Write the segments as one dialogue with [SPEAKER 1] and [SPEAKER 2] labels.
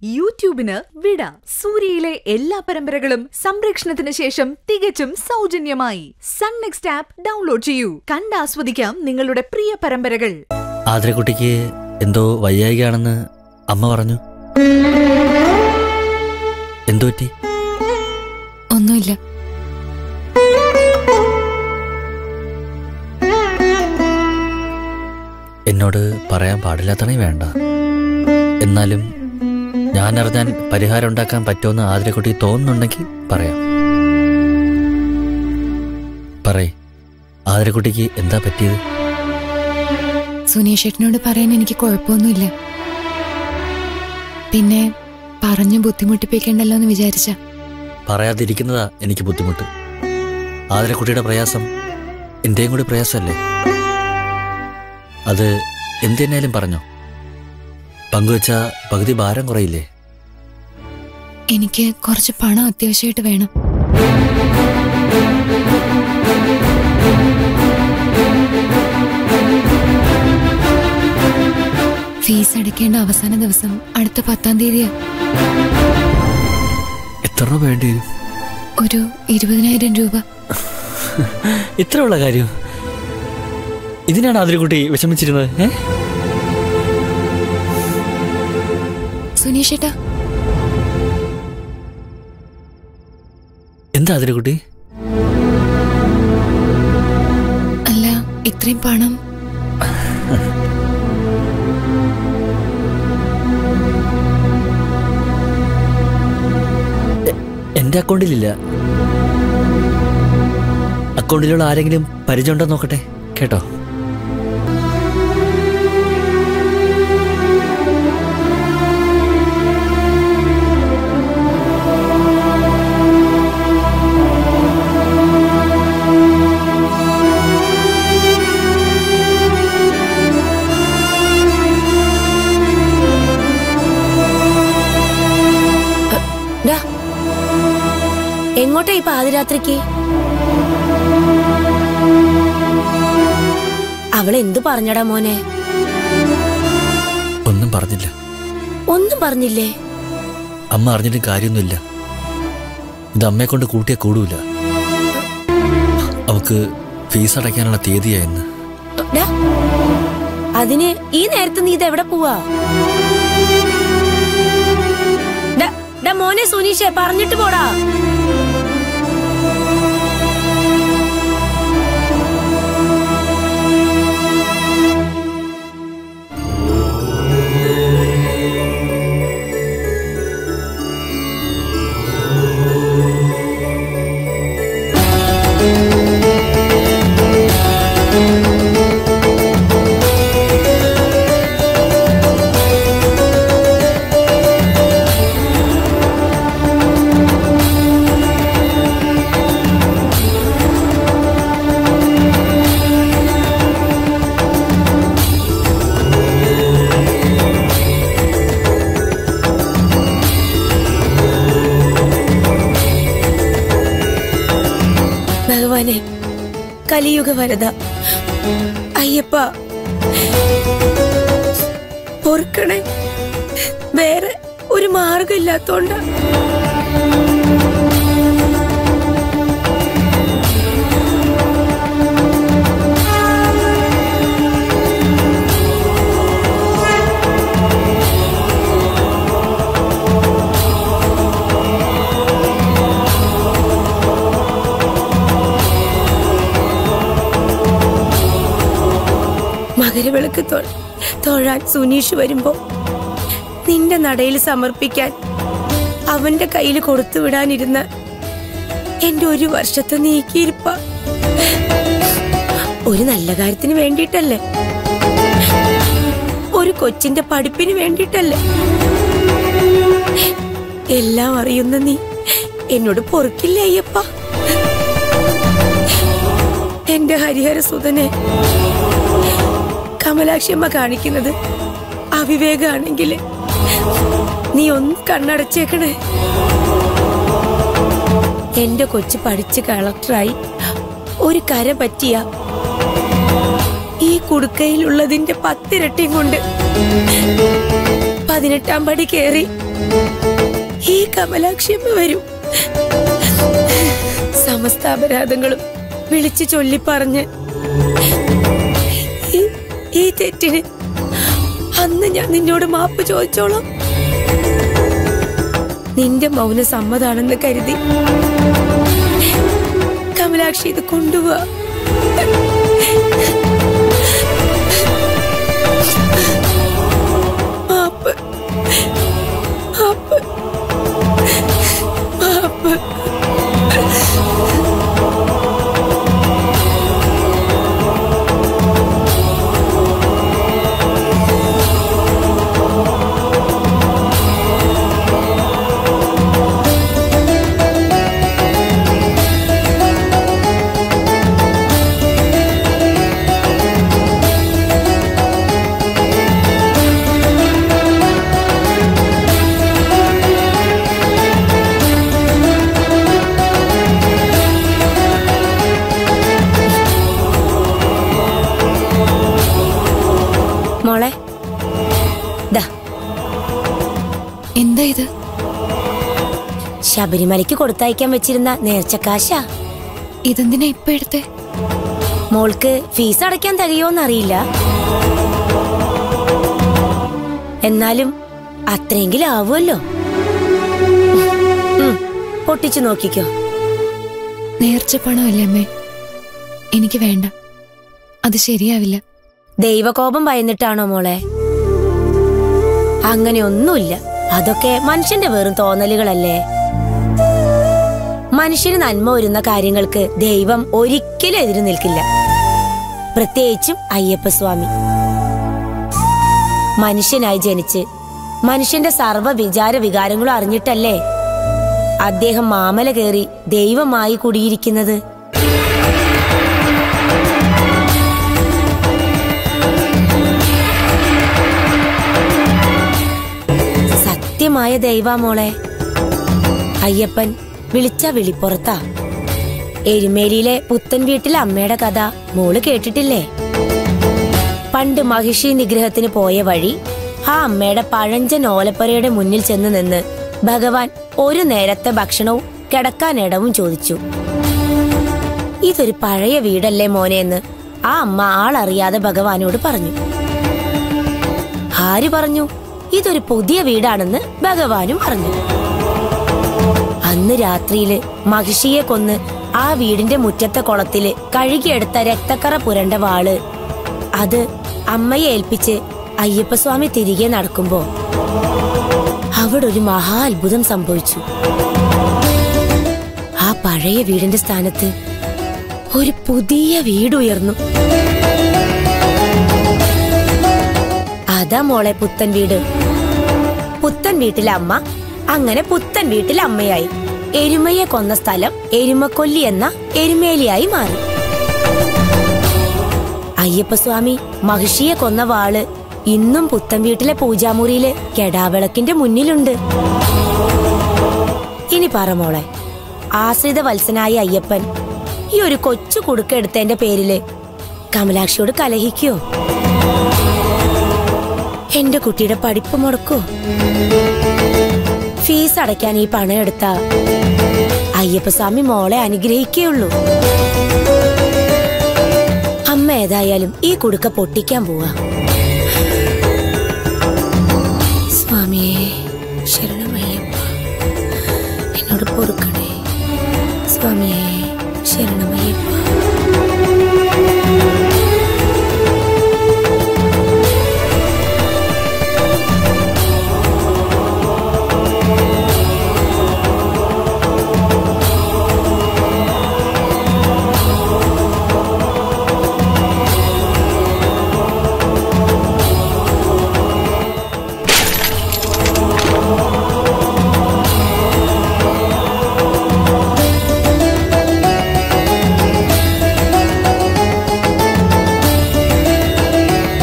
[SPEAKER 1] യൂട്യൂബിന് വിട സൂര്യയിലെ എല്ലാ പരമ്പരകളും സംരക്ഷണത്തിന് ശേഷം തികച്ചും സൗജന്യമായി സൺ നെക്സ്റ്റ് ആപ്പ് ഡൗൺലോഡ് ചെയ്യൂ കണ്ടാസ്വദിക്കാം നിങ്ങളുടെ പ്രിയ പരമ്പരകൾ
[SPEAKER 2] ആതിരക്കുട്ടിക്ക് എന്തോ വയ്യായികയാണെന്ന് അമ്മ പറഞ്ഞു എന്തു പറ്റി
[SPEAKER 3] ഒന്നുമില്ല
[SPEAKER 2] എന്നോട് പറയാൻ പാടില്ലാത്തണേ വേണ്ട എന്നാലും ഞാൻ അറിഞ്ഞാൽ പരിഹാരം ഉണ്ടാക്കാൻ പറ്റുമെന്ന് ആതിരക്കുട്ടി തോന്നുന്നുണ്ടെങ്കിൽ പറയാം പറയ് ആതിരക്കുട്ടിക്ക് എന്താ പറ്റിയത്
[SPEAKER 3] സുനീഷ് ഏട്ടനോട് പറയാൻ എനിക്ക് കുഴപ്പമൊന്നുമില്ല പിന്നെ പറഞ്ഞു ബുദ്ധിമുട്ടിപ്പിക്കണ്ടല്ലോ എന്ന് വിചാരിച്ച
[SPEAKER 2] പറയാതിരിക്കുന്നതാ എനിക്ക് ബുദ്ധിമുട്ട് ആതിരക്കുട്ടിയുടെ പ്രയാസം എന്റെയും കൂടി പ്രയാസമല്ലേ അത് എന്തിനായാലും പറഞ്ഞോ പങ്കുവച്ച പകുതി ഭാരം കുറയില്ലേ
[SPEAKER 3] എനിക്ക് കുറച്ച് പണം അത്യാവശ്യമായിട്ട് വേണം ഫീസ് അടയ്ക്കേണ്ട അവസാന ദിവസം അടുത്ത പത്താം തീയതിയാ
[SPEAKER 2] എത്ര രൂപ വേണ്ടി വരും
[SPEAKER 3] ഒരു ഇരുപതിനായിരം രൂപ
[SPEAKER 2] ഇത്ര ഉള്ള കാര്യം ഇതിനാണ് ആതിരക്കുട്ടി വിഷമിച്ചിരുന്നത് ഏ
[SPEAKER 3] സുനീഷ് ഏട്ടാ
[SPEAKER 2] എന്താ ആതിരക്കുട്ടി
[SPEAKER 3] അല്ല ഇത്രയും പണം
[SPEAKER 2] എന്റെ അക്കൗണ്ടിലില്ല അക്കൗണ്ടിലുള്ള ആരെങ്കിലും പരിചയമുണ്ടോ നോക്കട്ടെ കേട്ടോ
[SPEAKER 4] ഡാ, എങ്ങോട്ടാ ഈ പാതിരാത്രിക്ക് അവൾ എന്തു പറഞ്ഞടാ മോനെ
[SPEAKER 2] ഒന്നും പറഞ്ഞില്ല
[SPEAKER 4] ഒന്നും പറഞ്ഞില്ലേ
[SPEAKER 2] അമ്മ അറിഞ്ഞിട്ടും കാര്യമൊന്നുമില്ല ഇത് അമ്മയെ കൊണ്ട് കൂട്ടിയാ കൂടൂല അവക്ക് ഫീസ് അടയ്ക്കാനുള്ള തീയതിയായിരുന്നു
[SPEAKER 4] ഡാ, അതിന് ഈ നേരത്ത് നീ ഇത് എവിടെ പോവാ ഡാ, ഡാ മോനെ സുനീഷേ പറഞ്ഞിട്ട് പോടാ ഭഗവാനെ കലിയുഗ വരദ അയ്യപ്പ പൊറുക്കണേ വേറെ ഒരു മാർഗമില്ലാത്തോണ്ട മകരവിളക്ക് തൊ- തൊഴാൻ സുനീഷ് വരുമ്പോ നിന്റെ നടയിൽ സമർപ്പിക്കാൻ അവന്റെ കയ്യിൽ കൊടുത്തു വിടാനിരുന്ന എന്റെ ഒരു വർഷത്തെ നീക്കിയിരിപ്പ ഒരു നല്ല കാര്യത്തിന് വേണ്ടിയിട്ടല്ലേ ഒരു കൊച്ചിന്റെ പഠിപ്പിന് വേണ്ടിയിട്ടല്ലേ എല്ലാം അറിയുന്ന നീ എന്നോട് പൊറുക്കില്ലേ അയ്യപ്പ എന്റെ ഹരിഹരസുതനെ കമലാക്ഷിയമ്മ കാണിക്കുന്നത് അവിവേകാണെങ്കിൽ നീ ഒന്ന് കണ്ണടച്ചേക്കണേ എന്റെ കൊച്ചു പഠിച്ച് കളക്ടറായി ഒരു കര പറ്റിയ ഈ കുടുക്കയിലുള്ളതിന്റെ പത്തിരട്ടിയും കൊണ്ട് പതിനെട്ടാം പടി കയറി ഈ കമലാക്ഷിയമ്മ വരും സമസ്ത അപരാധങ്ങളും വിളിച്ചു ചൊല്ലിപ്പറഞ്ഞ് ഈ- ഈ തെറ്റിന് അന്ന് ഞാൻ നിന്നോട് മാപ്പ് ചോദിച്ചോളാം നിന്റെ മൗന സമ്മതാണെന്ന് കരുതി കമലാക്ഷി ഇത് കൊണ്ടുപോവാ മാപ്പ് മാപ്പ് മാപ്പ് മോളെ ദാ
[SPEAKER 3] എന്താ ഇത്
[SPEAKER 4] ശബരിമലയ്ക്ക് കൊടുത്തയക്കാൻ വെച്ചിരുന്ന നേർച്ചക്കാശാ
[SPEAKER 3] ഇതെന്തിനാ ഇപ്പൊ എടുത്തേ
[SPEAKER 4] മോൾക്ക് ഫീസ് അടയ്ക്കാൻ തികയോന്നറിയില്ല എന്നാലും അത്രയെങ്കിലും ആവുമല്ലോ ഉം, പൊട്ടിച്ചു നോക്കിക്കോ
[SPEAKER 3] നേർച്ച പണമല്ലേ അമ്മേ എനിക്ക് വേണ്ട അത് ശരിയാവില്ല
[SPEAKER 4] ദൈവകോപം ഭയന്നിട്ടാണോ മോളെ അങ്ങനെ ഒന്നുമില്ല അതൊക്കെ മനുഷ്യന്റെ വെറും തോന്നലുകളല്ലേ മനുഷ്യന് നന്മ വരുന്ന കാര്യങ്ങൾക്ക് ദൈവം ഒരിക്കലും എതിരു നിൽക്കില്ല പ്രത്യേകിച്ചും അയ്യപ്പസ്വാമി മനുഷ്യനായി ജനിച്ച് മനുഷ്യന്റെ സർവ്വ വിചാര വികാരങ്ങളും അറിഞ്ഞിട്ടല്ലേ അദ്ദേഹം മാമല കയറി ദൈവമായി കുടിയിരിക്കുന്നത് സത്യമായ ദൈവാ മോളെ അയ്യപ്പൻ വിളിച്ച വിളിപ്പുറത്താ എരുമേലിയിലെ പുത്തൻ വീട്ടിലെ അമ്മയുടെ കഥ മോള് കേട്ടിട്ടില്ലേ പണ്ട് മഹിഷി നിഗ്രഹത്തിന് പോയ വഴി ആ അമ്മയുടെ പഴഞ്ചൻ ഓലപ്പുരയുടെ മുന്നിൽ ചെന്ന് നിന്ന് ഭഗവാൻ ഒരു നേരത്തെ ഭക്ഷണവും കിടക്കാനിടവും ചോദിച്ചു ഇതൊരു പഴയ വീടല്ലേ മോനെ എന്ന് ആ അമ്മ ആളറിയാതെ ഭഗവാനോട് പറഞ്ഞു ആര് പറഞ്ഞു ഇതൊരു പുതിയ വീടാണെന്ന് ഭഗവാനും പറഞ്ഞു അന്ന് രാത്രിയില് മഹിഷിയെ കൊന്ന് ആ വീടിന്റെ മുറ്റത്തെ കുളത്തില് കഴുകിയെടുത്ത രക്തക്കറ പുരണ്ട വാള് അത് അമ്മയെ ഏൽപ്പിച്ച് അയ്യപ്പസ്വാമി തിരികെ നടക്കുമ്പോ അവിടെ ഒരു മഹാ അത്ഭുതം സംഭവിച്ചു ആ പഴയ വീടിന്റെ സ്ഥാനത്ത് ഒരു പുതിയ വീട് ഉയർന്നു അതാ മോളെ പുത്തൻ വീട് പുത്തൻ വീട്ടിലെ അമ്മ അങ്ങനെ പുത്തൻ വീട്ടിലെ അമ്മയായി എരുമയെ കൊന്ന സ്ഥലം എരുമക്കൊല്ലി എന്ന എരുമേലിയായി മാറി അയ്യപ്പസ്വാമി മഹിഷിയെ കൊന്ന വാള് ഇന്നും പുത്തൻ വീട്ടിലെ പൂജാമുറിയില് കെടാവിളക്കിന്റെ മുന്നിലുണ്ട് ഇനി പറ മോളെ ആശ്രിത വത്സനായ അയ്യപ്പൻ ഈ ഒരു കൊച്ചു കുടുക്കെടുത്തതിന്റെ പേരില് കമലാക്ഷിയോട് കലഹിക്കോ എന്റെ കുട്ടിയുടെ പഠിപ്പ് മുടക്കോ ഫീസ് അടയ്ക്കാൻ ഈ പണം എടുത്ത അയ്യപ്പസ്വാമി മോളെ അനുഗ്രഹിക്കുകയുള്ളൂ അമ്മ ഏതായാലും ഈ കുടുക്ക പൊട്ടിക്കാൻ പോവാ സ്വാമിയേ ശരണമയ്യപ്പ എന്നോട് പൊറുക്കണേ സ്വാമിയേ ശരണമയ്യപ്പ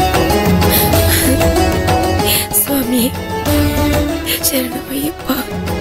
[SPEAKER 4] സ്വാമിയെ ശരണമയ്യപ്പ